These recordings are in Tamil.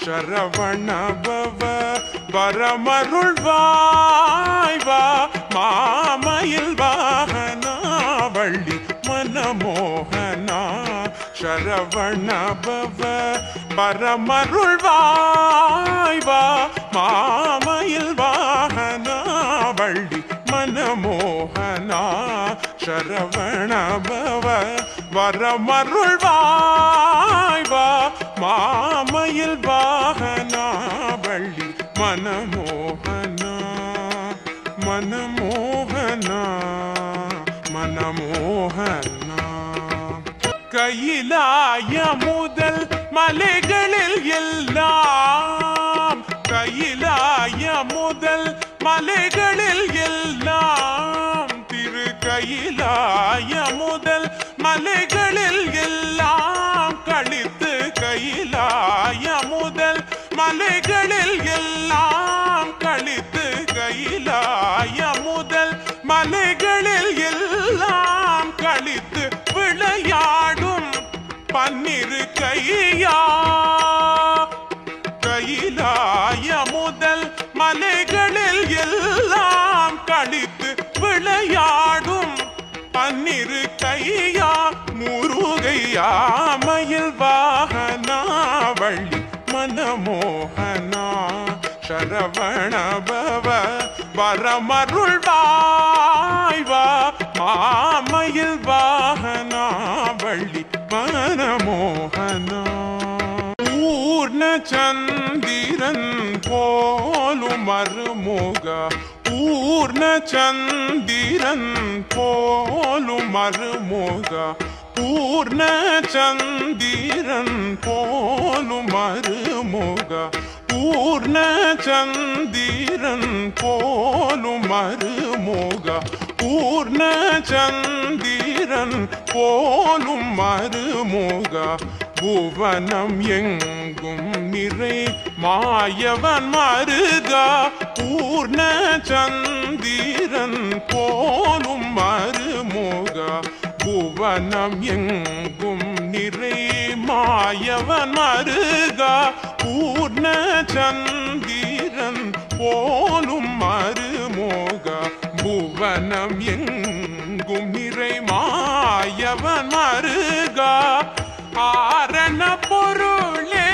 சரவண பவ வரமருள்வாய் வா மாமயில் வாகனா வள்ளி மனமோகனா சரவண பவ வரமருள்வாய் வா மாமயில் வாகனா வள்ளி மனமோகனா சரவண பவ வரமருள்வாய் வா மாமயில் வாகனா வள்ளி மனமோகனா மனமோகனா மனமோகனா கையிலாய முதல் மலைகளில் எல்லாம் கையிலாய முதல் மலைகளில் எல்லாம் திரு கையிலாய முதல் மலைகளில் எல்லாம் கழித்து கையிலாய முதல் மலைகளில் எல்லாம் கழித்து கையிலாய முதல் மலைகளில் எல்லாம் கழித்து விளையாடும் பன்னிரு கையா கையிலாய முதல் மலைகளில் எல்லாம் கழித்து விளையாடும் பன்னிரு கையா முருகையா மயில் வாகனா வள்ளி மனமோகனா சரவண பவ வரமருள்வாய் வா மாமயில் வாகனா வள்ளி மனமோகனா பூர்ண சந்திரன் போலும் மறுமுக பூர்ண சந்திரன் போலும் மறுமுக பூர்ண சந்திரன் போலும் மறுமுக பூர்ண சந்திரன் போலும் மறுமுக பூர்ண சந்திரன் போலும் மறுமுக புவனம் எங்கும் நிறை மாயவன் மருகா பூர்ண சந்திரன் போலும் மறுமுக புவனம் எங்கும் நிறை மாயவன் மருகா பூர்ண சந்திரன் போலும் மறுமோக புவனம் எங்கும் நிறை மாயவன் மருகா ஆரண பொருளே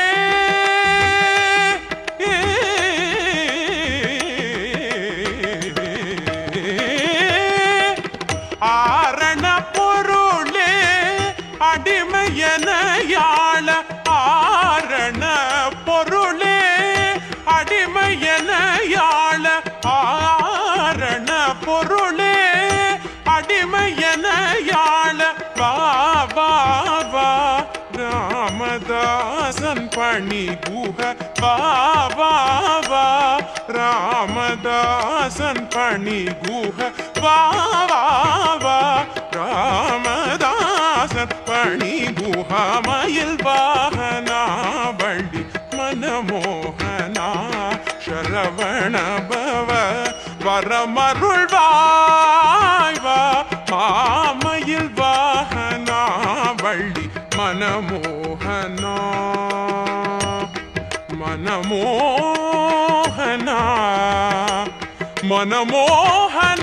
ஆரண பொருளே அடிமையன யாழ ஆரண பொருளே அடிமையன யாழ ஆரண பொருளே அடிமையன யாழ வா வா வா ராமதாசன் பணி குஹ வா வா வா ராமதாசன் பணி குஹ வா வா வா ராமதாசன் பணி குஹமயில் வாகனா வள்ளி மனமோகனா சரவண பவ வரமருள்வாய் வா மாமயில் வாகனா வள்ளி மனமோகனா மனமோகனா மனமோகன